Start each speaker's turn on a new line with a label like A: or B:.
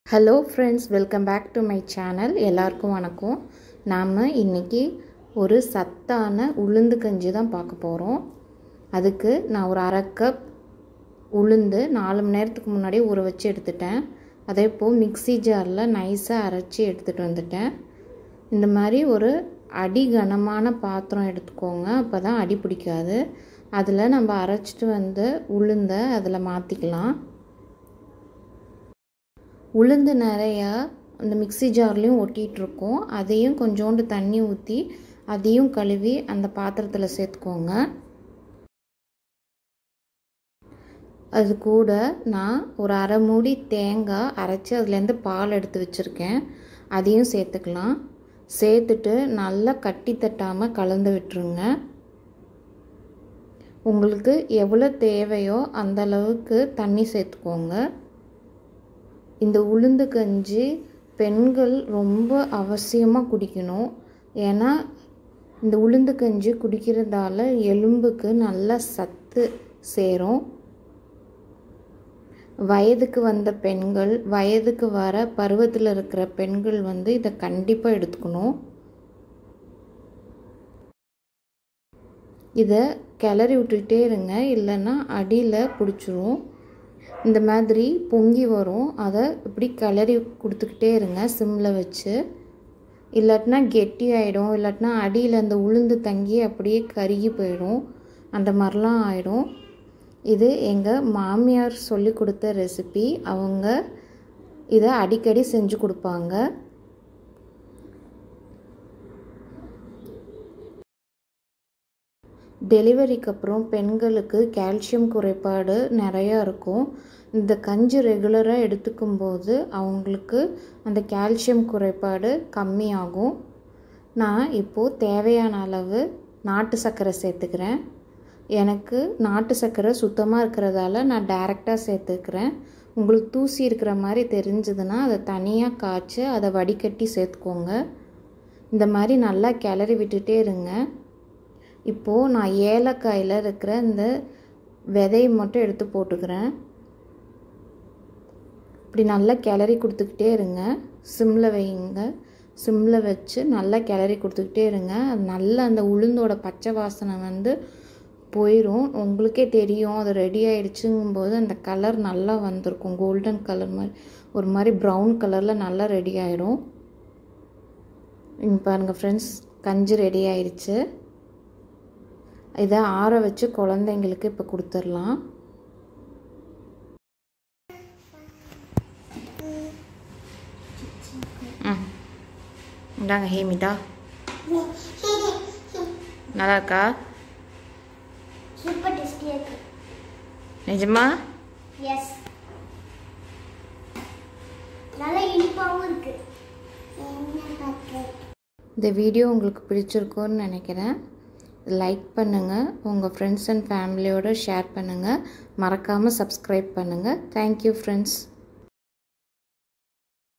A: hello friends welcome back to my channel எல்லாருக்கும் வணக்கம் நாம் இன்றைக்கி ஒரு சத்தான உளுந்து கஞ்சி தான் பார்க்க போகிறோம் அதுக்கு நான் ஒரு அரை கப் உளுந்து நாலு மணி நேரத்துக்கு முன்னாடி ஊற வச்சு எடுத்துட்டேன் அதே போல் மிக்ஸி ஜாரில் நைஸாக அரைச்சி எடுத்துகிட்டு வந்துட்டேன் இந்த மாதிரி ஒரு அடி கனமான பாத்திரம் எடுத்துக்கோங்க அப்போ தான் அடி பிடிக்காது அதில் நம்ம அரைச்சிட்டு வந்து உளுந்தை அதில் மாற்றிக்கலாம் உளுந்து நிறையா அந்த மிக்ஸி ஜார்லேயும் ஒட்டிகிட்ருக்கோம் அதையும் கொஞ்சோண்டு தண்ணி ஊற்றி அதையும் கழுவி அந்த பாத்திரத்தில் சேர்த்துக்கோங்க அது கூட நான் ஒரு அரை மூடி தேங்காய் அரைச்சி அதுலேருந்து பால் எடுத்து வச்சுருக்கேன் அதையும் சேர்த்துக்கலாம் சேர்த்துட்டு நல்லா கட்டி தட்டாமல் கலந்து விட்டுருங்க உங்களுக்கு எவ்வளோ தேவையோ அந்த அளவுக்கு தண்ணி சேர்த்துக்கோங்க இந்த உளுந்து கஞ்சி பெண்கள் ரொம்ப அவசியமாக குடிக்கணும் ஏன்னா இந்த உளுந்து கஞ்சி குடிக்கிறதால எலும்புக்கு நல்ல சத்து சேரும் வயதுக்கு வந்த பெண்கள் வயதுக்கு வர பருவத்தில் இருக்கிற பெண்கள் வந்து இதை கண்டிப்பாக எடுத்துக்கணும் இதை கிளறி விட்டுக்கிட்டே இருங்க இல்லைன்னா அடியில் பிடிச்சிரும் இந்த மாதிரி பொங்கி வரும் அதை இப்படி கிளறி கொடுத்துக்கிட்டே இருங்க சிம்மில் வச்சு இல்லாட்டினா கெட்டி ஆகிடும் இல்லாட்டினா அடியில் அந்த உளுந்து தங்கி அப்படியே கருகி போயிடும் அந்த மாதிரிலாம் ஆகிடும் இது எங்கள் மாமியார் சொல்லி கொடுத்த ரெசிபி அவங்க இதை அடிக்கடி செஞ்சு கொடுப்பாங்க டெலிவரிக்கு அப்புறம் பெண்களுக்கு கால்சியம் குறைபாடு நிறையா இருக்கும் இந்த கஞ்சி ரெகுலராக எடுத்துக்கும்போது அவங்களுக்கு அந்த கால்சியம் குறைபாடு கம்மியாகும் நான் இப்போது தேவையான அளவு நாட்டு சர்க்கரை சேர்த்துக்கிறேன் எனக்கு நாட்டு சர்க்கரை சுத்தமாக இருக்கிறதால நான் டைரெக்டாக சேர்த்துக்கிறேன் உங்களுக்கு தூசி இருக்கிற மாதிரி தெரிஞ்சதுன்னா அதை தனியாக காய்ச்சி அதை வடிகட்டி சேர்த்துக்கோங்க இந்த மாதிரி நல்லா கிளறி விட்டுட்டே இருங்க இப்போது நான் ஏலக்காயில் இருக்கிற இந்த விதையை மட்டும் எடுத்து போட்டுக்கிறேன் இப்படி நல்லா கிளறி கொடுத்துக்கிட்டே இருங்க சிம்மில் வைங்க சிம்மில் வச்சு நல்லா கிளறி கொடுத்துக்கிட்டே இருங்க அது நல்லா அந்த உளுந்தோட பச்சை வாசனை வந்து போயிடும் உங்களுக்கே தெரியும் அது ரெடி ஆகிடுச்சுங்கும்போது அந்த கலர் நல்லா வந்திருக்கும் கோல்டன் கலர் மாதிரி ஒரு மாதிரி ப்ரௌன் கலரில் நல்லா ரெடி ஆகிடும் இங்கே பாருங்கள் ஃப்ரெண்ட்ஸ் கஞ்சி ரெடி ஆயிடுச்சு இதை ஆற வச்சு குழந்தைங்களுக்கு இப்போ கொடுத்துடலாம் ம் இந்தாங்க ஹேமிதா நல்லா இருக்கா
B: சூப்பர் டேஸ்டியாக இருக்கு
A: நிஜமா
B: எஸ் நல்லா இனிப்பாகவும் இருக்கு
A: இந்த வீடியோ உங்களுக்கு பிடிச்சிருக்கோன்னு நினைக்கிறேன் லைக் பண்ணுங்கள் உங்கள் ஃப்ரெண்ட்ஸ் அண்ட் ஃபேமிலியோடு ஷேர் பண்ணுங்கள் மறக்காமல் சப்ஸ்கிரைப் பண்ணுங்கள் தேங்க்யூ ஃப்ரெண்ட்ஸ்